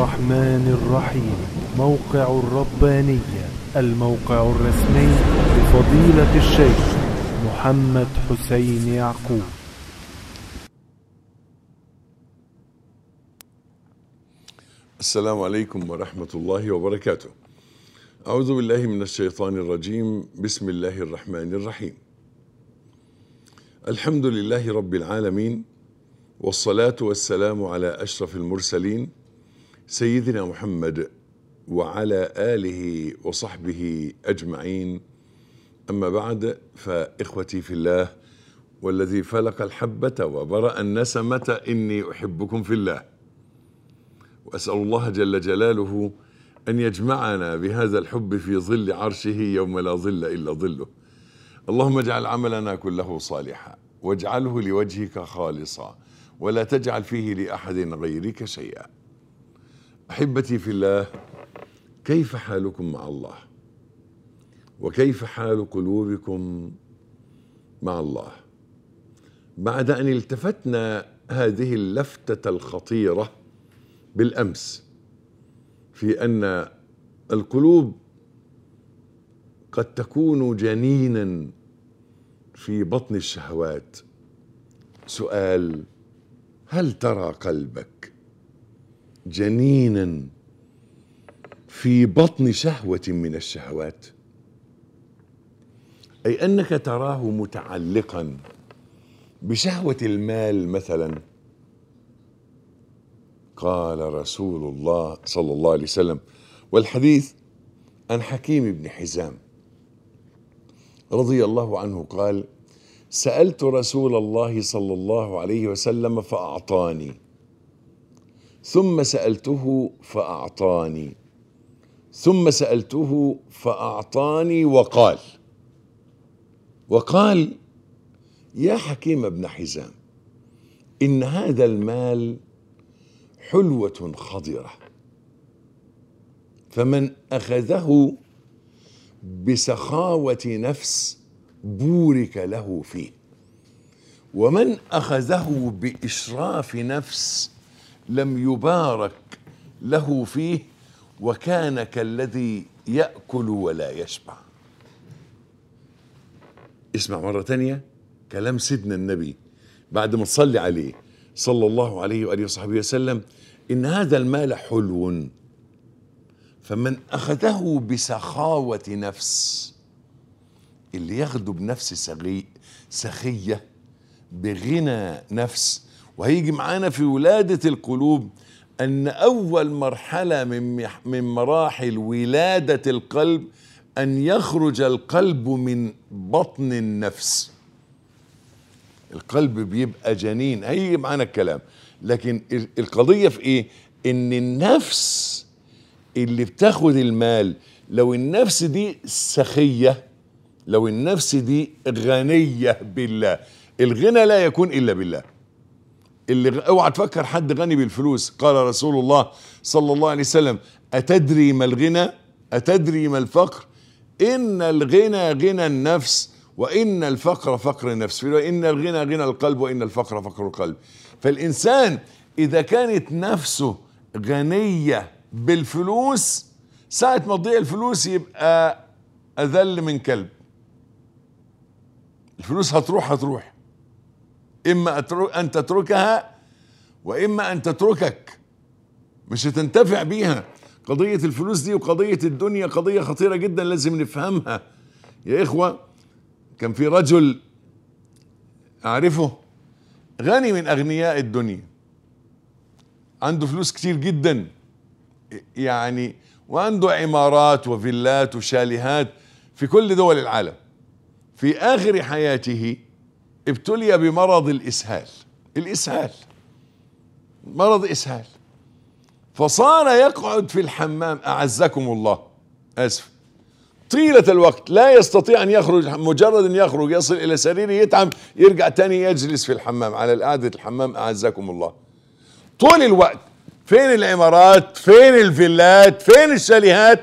الرحمن الرحيم موقع الربانية الموقع الرسمي لفضيلة الشيخ محمد حسين يعقوب السلام عليكم ورحمة الله وبركاته. أعوذ بالله من الشيطان الرجيم، بسم الله الرحمن الرحيم. الحمد لله رب العالمين والصلاة والسلام على أشرف المرسلين سيدنا محمد وعلى آله وصحبه أجمعين. أما بعد فإخوتي في الله والذي فلق الحبة وبرأ النسمة إني أحبكم في الله. واسال الله جل جلاله ان يجمعنا بهذا الحب في ظل عرشه يوم لا ظل الا ظله. اللهم اجعل عملنا كله صالحا واجعله لوجهك خالصا ولا تجعل فيه لاحد غيرك شيئا. احبتي في الله كيف حالكم مع الله؟ وكيف حال قلوبكم مع الله؟ بعد ان التفتنا هذه اللفته الخطيره بالامس في ان القلوب قد تكون جنينا في بطن الشهوات سؤال هل ترى قلبك جنينا في بطن شهوه من الشهوات اي انك تراه متعلقا بشهوه المال مثلا قال رسول الله صلى الله عليه وسلم والحديث عن حكيم بن حزام رضي الله عنه قال سالت رسول الله صلى الله عليه وسلم فاعطاني ثم سالته فاعطاني ثم سالته فاعطاني وقال وقال يا حكيم بن حزام ان هذا المال حلوة خضرة فمن أخذه بسخاوة نفس بورك له فيه ومن أخذه بإشراف نفس لم يبارك له فيه وكان كالذي يأكل ولا يشبع اسمع مرة تانية كلام سيدنا النبي بعد ما تصلي عليه صلى الله عليه وآله وصحبه وسلم إن هذا المال حلو فمن أخذه بسخاوة نفس اللي ياخده بنفس سغي سخية بغنى نفس وهيجي معانا في ولادة القلوب أن أول مرحلة من من مراحل ولادة القلب أن يخرج القلب من بطن النفس القلب بيبقى جنين هيجي معانا الكلام لكن القضية في ايه ان النفس اللي بتاخد المال لو النفس دي سخية لو النفس دي غنية بالله الغنى لا يكون الا بالله اللي اوعى تفكر حد غني بالفلوس قال رسول الله صلى الله عليه وسلم اتدري ما الغنى اتدري ما الفقر ان الغنى غنى النفس وان الفقر فقر النفس ان الغنى غنى القلب وان الفقر فقر القلب فالإنسان إذا كانت نفسه غنية بالفلوس ساعة ما تضيع الفلوس يبقى أذل من كلب الفلوس هتروح هتروح إما أن تتركها وإما أن تتركك مش هتنتفع بيها قضية الفلوس دي وقضية الدنيا قضية خطيرة جدا لازم نفهمها يا إخوة كان في رجل أعرفه غني من اغنياء الدنيا عنده فلوس كتير جدا يعني وعنده عمارات وفيلات وشاليهات في كل دول العالم في اخر حياته ابتلي بمرض الاسهال الاسهال مرض اسهال فصار يقعد في الحمام اعزكم الله اسف طيلة الوقت لا يستطيع أن يخرج مجرد أن يخرج يصل إلى سريره يتعب يرجع تاني يجلس في الحمام على القعدة الحمام أعزكم الله طول الوقت فين العمارات فين الفيلات فين الشاليهات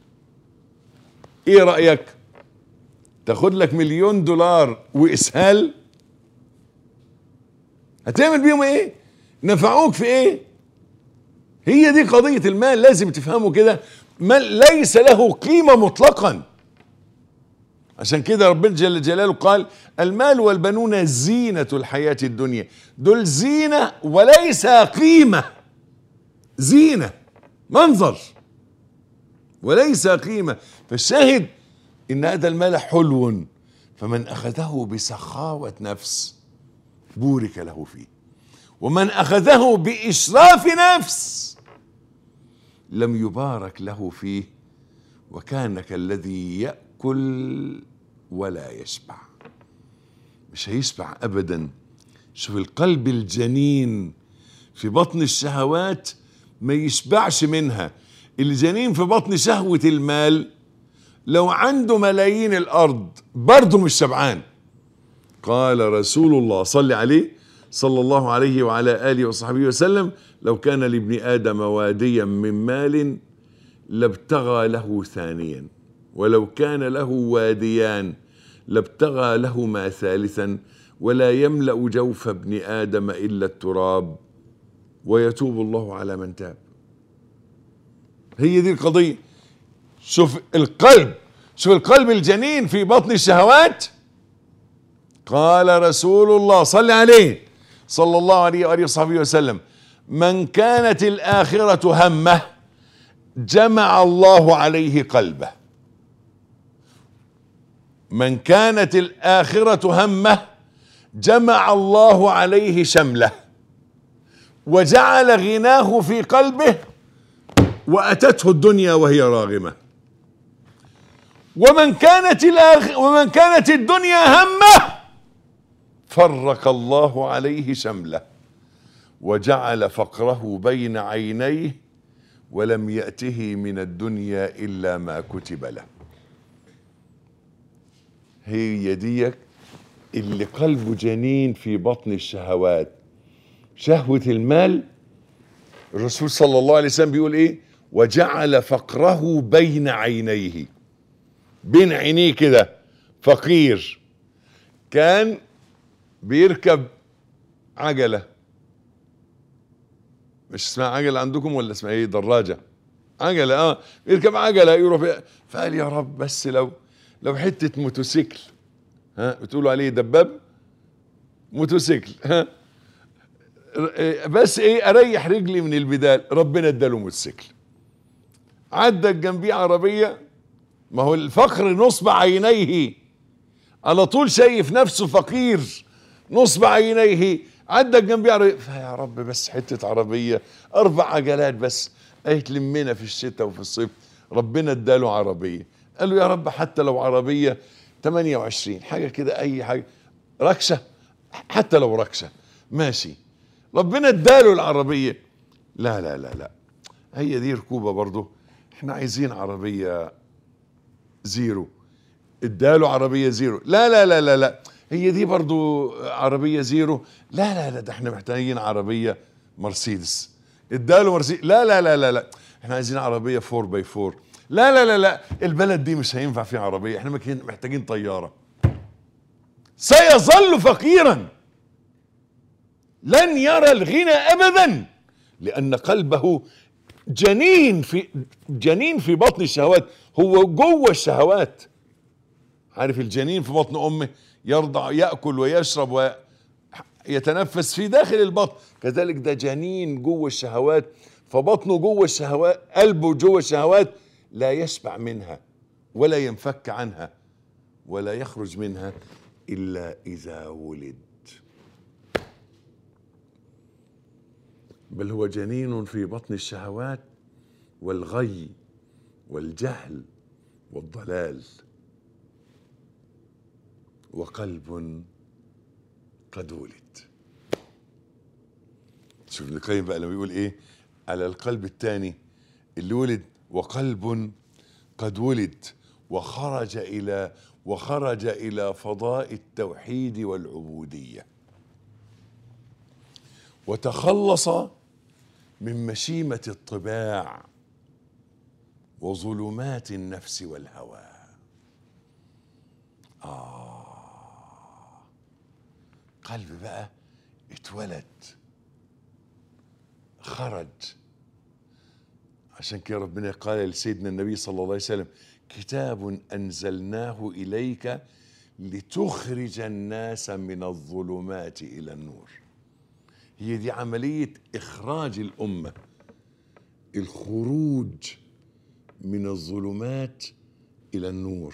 ايه رأيك تاخد لك مليون دولار وإسهال هتعمل بيهم ايه نفعوك في ايه هي دي قضية المال لازم تفهموا كده مال ليس له قيمة مطلقا عشان كده ربنا جل جلاله قال المال والبنون زينة الحياة الدنيا دول زينة وليس قيمة زينة منظر وليس قيمة فالشاهد إن هذا المال حلو فمن أخذه بسخاوة نفس بورك له فيه ومن أخذه بإشراف نفس لم يبارك له فيه وكان كالذي يأكل ولا يشبع مش هيشبع أبدا شوف القلب الجنين في بطن الشهوات ما يشبعش منها الجنين في بطن شهوة المال لو عنده ملايين الأرض برضه مش شبعان قال رسول الله صلى عليه صلى الله عليه وعلى آله وصحبه وسلم لو كان لابن آدم واديا من مال لابتغى له ثانيا ولو كان له واديان لابتغى لهما ثالثا ولا يملأ جوف ابن آدم إلا التراب ويتوب الله على من تاب هي دي القضية شوف القلب شوف القلب الجنين في بطن الشهوات قال رسول الله صلى عليه صلى الله عليه وآله وصحبه وسلم من كانت الآخرة همه جمع الله عليه قلبه من كانت الآخرة همه جمع الله عليه شمله وجعل غناه في قلبه وأتته الدنيا وهي راغمة ومن كانت الآخ... ومن كانت الدنيا همه فرق الله عليه شمله وجعل فقره بين عينيه ولم يأته من الدنيا إلا ما كتب له هي ديك اللي قلبه جنين في بطن الشهوات شهوة المال الرسول صلى الله عليه وسلم بيقول ايه وجعل فقره بين عينيه بين عينيه كده فقير كان بيركب عجلة مش اسمها عجلة عندكم ولا اسمها ايه دراجة عجلة اه يركب عجلة يروح فيها. فقال يا رب بس لو لو حتة موتوسيكل ها بتقولوا عليه دباب موتوسيكل ها بس ايه اريح رجلي من البدال ربنا اداله موتوسيكل عدت جنبيه عربيه ما هو الفقر نصب عينيه على طول شايف نفسه فقير نصب عينيه عدت جنبيه عربيه فيا رب بس حته عربيه اربع عجلات بس ايه تلمنا في الشتاء وفي الصيف ربنا اداله عربيه قال له يا رب حتى لو عربيه 28 حاجه كده اي حاجه ركشه حتى لو ركشه ماشي ربنا اداله العربيه لا لا لا لا هي دي ركوبه برضه احنا عايزين عربيه زيرو اداله عربيه زيرو لا لا لا لا لا هي دي برضو عربيه زيرو لا لا لا ده احنا محتاجين عربيه مرسيدس اداله مرسيدس لا لا لا لا لا احنا عايزين عربيه 4 باي 4 لا لا لا لا البلد دي مش هينفع فيها عربيه احنا محتاجين طياره سيظل فقيرا لن يرى الغنى ابدا لان قلبه جنين في جنين في بطن الشهوات هو جوه الشهوات عارف الجنين في بطن امه يرضع ياكل ويشرب ويتنفس في داخل البطن كذلك ده جنين جوه الشهوات فبطنه جوه الشهوات قلبه جوه الشهوات لا يشبع منها ولا ينفك عنها ولا يخرج منها الا اذا ولد بل هو جنين في بطن الشهوات والغي والجهل والضلال وقلب قد ولد شوف ابن القيم بقى لما يقول ايه على القلب الثاني اللي ولد وقلب قد ولد وخرج الى وخرج الى فضاء التوحيد والعبوديه وتخلص من مشيمه الطباع وظلمات النفس والهوى آه قلب بقى اتولد خرج عشان كده ربنا قال لسيدنا النبي صلى الله عليه وسلم كتاب انزلناه اليك لتخرج الناس من الظلمات الى النور هي دي عمليه اخراج الامه الخروج من الظلمات الى النور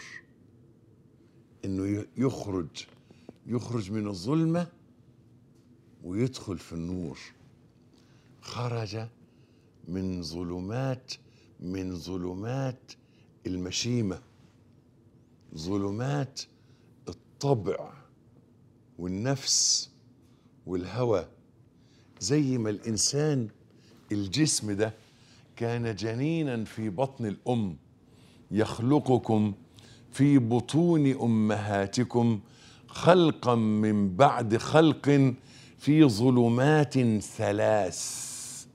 انه يخرج يخرج من الظلمه ويدخل في النور خرج من ظلمات من ظلمات المشيمه ظلمات الطبع والنفس والهوى زي ما الانسان الجسم ده كان جنينا في بطن الام يخلقكم في بطون امهاتكم خلقا من بعد خلق في ظلمات ثلاث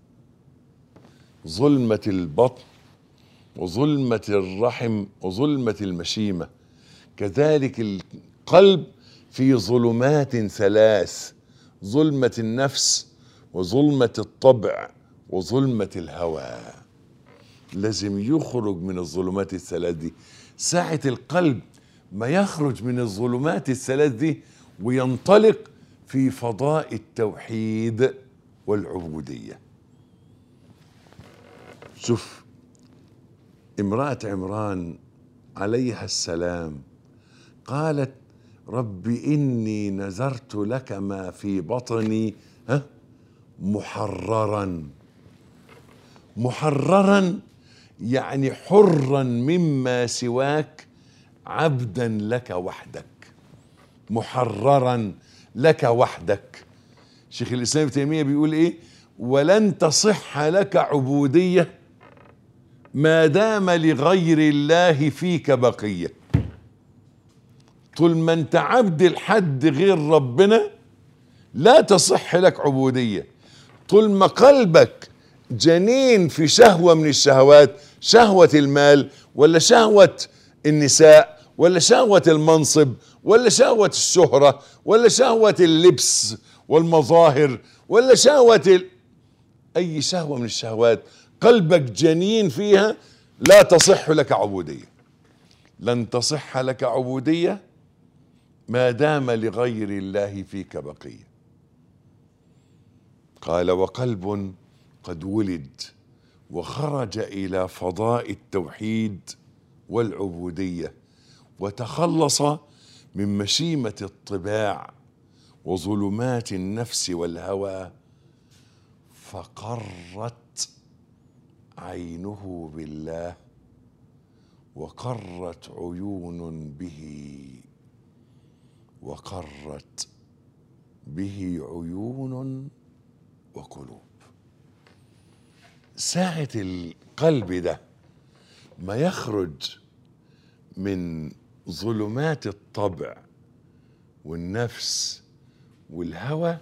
ظلمه البطن وظلمه الرحم وظلمه المشيمه كذلك القلب في ظلمات ثلاث ظلمه النفس وظلمه الطبع وظلمه الهوى لازم يخرج من الظلمات الثلاث دي ساعة القلب ما يخرج من الظلمات الثلاث دي وينطلق في فضاء التوحيد والعبودية شوف امرأة عمران عليها السلام قالت رب إني نذرت لك ما في بطني ها محررا محررا يعني حرا مما سواك عبدا لك وحدك محررا لك وحدك شيخ الاسلام ابن تيميه بيقول ايه ولن تصح لك عبوديه ما دام لغير الله فيك بقيه طول ما انت عبد لحد غير ربنا لا تصح لك عبوديه طول ما قلبك جنين في شهوه من الشهوات شهوه المال ولا شهوه النساء ولا شهوه المنصب ولا شهوه الشهره ولا شهوه اللبس والمظاهر ولا شهوه ال... اي شهوه من الشهوات قلبك جنين فيها لا تصح لك عبوديه لن تصح لك عبوديه ما دام لغير الله فيك بقيه قال وقلب قد ولد وخرج الى فضاء التوحيد والعبوديه وتخلص من مشيمه الطباع وظلمات النفس والهوى فقرت عينه بالله وقرت عيون به وقرت به عيون وقلوب ساعة القلب ده ما يخرج من ظلمات الطبع والنفس والهوى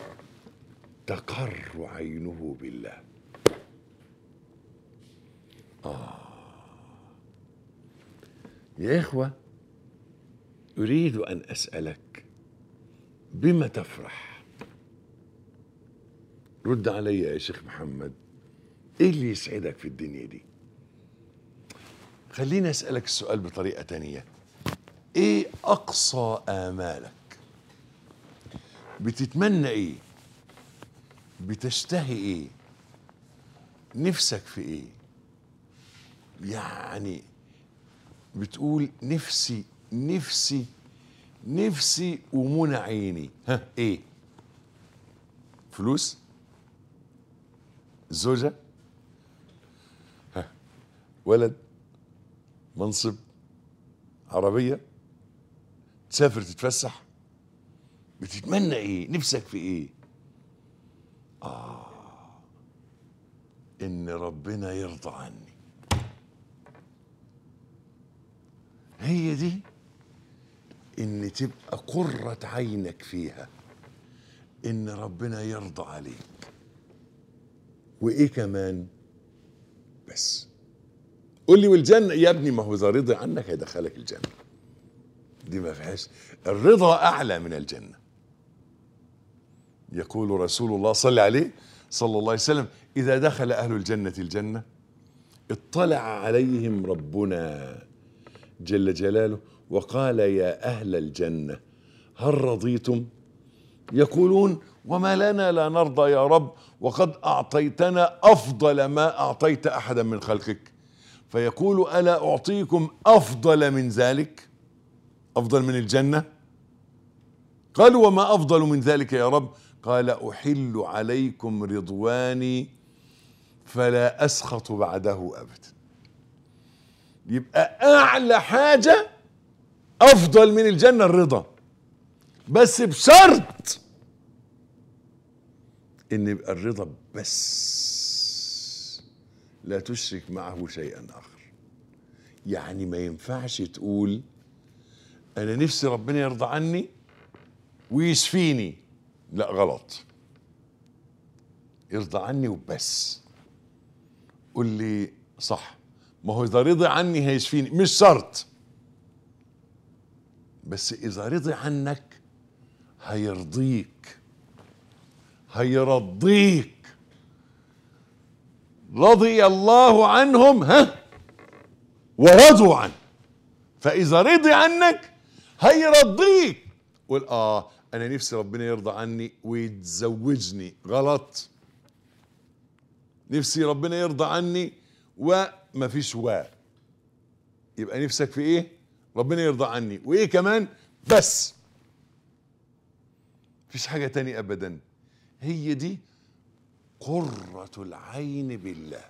تقر عينه بالله آه يا إخوة أريد أن أسألك بما تفرح رد علي يا شيخ محمد ايه اللي يسعدك في الدنيا دي خليني اسالك السؤال بطريقه تانية ايه اقصى امالك بتتمنى ايه بتشتهي ايه نفسك في ايه يعني بتقول نفسي نفسي نفسي ومنى عيني ها ايه فلوس زوجة ها ولد منصب عربية تسافر تتفسح بتتمنى ايه نفسك في ايه اه ان ربنا يرضى عني هي دي ان تبقى قرة عينك فيها ان ربنا يرضى عليك وايه كمان بس قول لي والجنه يا ابني ما هو اذا رضي عنك هيدخلك الجنه دي ما فيهاش الرضا اعلى من الجنه يقول رسول الله صلى عليه صلى الله عليه وسلم اذا دخل اهل الجنه الجنه اطلع عليهم ربنا جل جلاله وقال يا اهل الجنه هل رضيتم يقولون وما لنا لا نرضى يا رب وقد اعطيتنا افضل ما اعطيت احدا من خلقك فيقول الا اعطيكم افضل من ذلك افضل من الجنه قالوا وما افضل من ذلك يا رب قال احل عليكم رضواني فلا اسخط بعده ابدا يبقى اعلى حاجه افضل من الجنه الرضا بس بشرط ان يبقى الرضا بس لا تشرك معه شيئا اخر يعني ما ينفعش تقول انا نفسي ربنا يرضى عني ويشفيني لا غلط يرضى عني وبس قول لي صح ما هو اذا رضي عني هيشفيني مش شرط بس اذا رضي عنك هيرضيك هيرضيك رضي الله عنهم ها ورضوا عنه فاذا رضي عنك هيرضيك قول اه انا نفسي ربنا يرضى عني ويتزوجني غلط نفسي ربنا يرضى عني وما فيش و يبقى نفسك في ايه ربنا يرضى عني وايه كمان بس مفيش حاجة تاني ابدا هي دي قرة العين بالله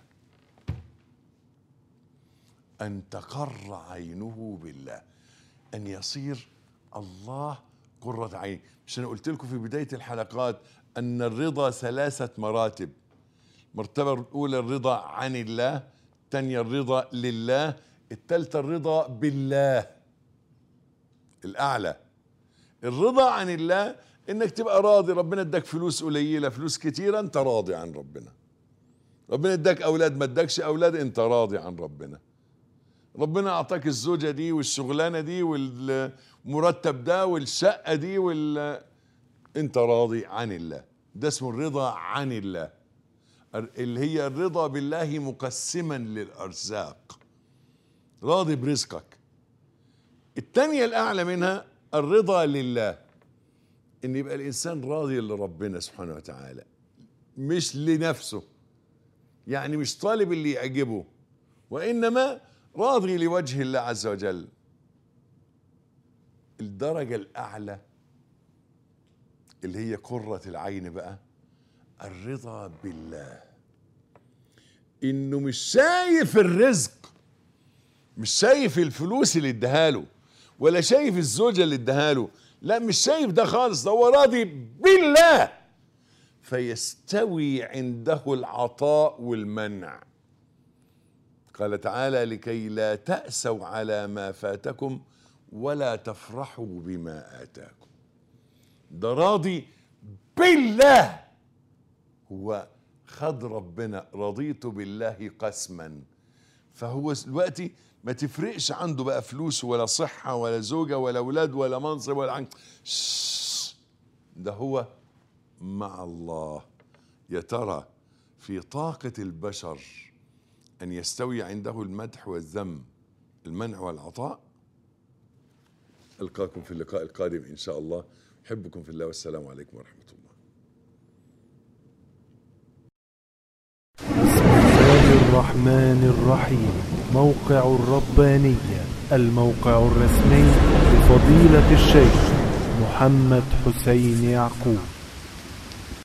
ان تقر عينه بالله ان يصير الله قرة عين مش انا قلت لكم في بداية الحلقات ان الرضا ثلاثة مراتب المرتبة الأولى الرضا عن الله الثانية الرضا لله الثالثة الرضا بالله الأعلى الرضا عن الله إنك تبقى راضي ربنا اداك فلوس قليلة فلوس كتيرة أنت راضي عن ربنا ربنا اداك أولاد ما اداكش أولاد أنت راضي عن ربنا ربنا أعطاك الزوجة دي والشغلانة دي والمرتب ده والشقة دي وال أنت راضي عن الله ده اسمه الرضا عن الله اللي هي الرضا بالله مقسما للارزاق راضي برزقك الثانيه الاعلى منها الرضا لله ان يبقى الانسان راضي لربنا سبحانه وتعالى مش لنفسه يعني مش طالب اللي يعجبه وانما راضي لوجه الله عز وجل الدرجه الاعلى اللي هي قره العين بقى الرضا بالله انه مش شايف الرزق مش شايف الفلوس اللي اداها له ولا شايف الزوجة اللي اداها له لا مش شايف ده خالص ده هو راضي بالله فيستوي عنده العطاء والمنع قال تعالى لكي لا تأسوا على ما فاتكم ولا تفرحوا بما آتاكم ده راضي بالله هو خد ربنا رضيت بالله قسما فهو دلوقتي ما تفرقش عنده بقى فلوس ولا صحة ولا زوجة ولا أولاد ولا منصب ولا عن ده هو مع الله يا ترى في طاقة البشر أن يستوي عنده المدح والذم المنع والعطاء ألقاكم في اللقاء القادم إن شاء الله أحبكم في الله والسلام عليكم ورحمة الله بسم الله الرحمن الرحيم موقع الربانية الموقع الرسمي لفضيلة الشيخ محمد حسين يعقوب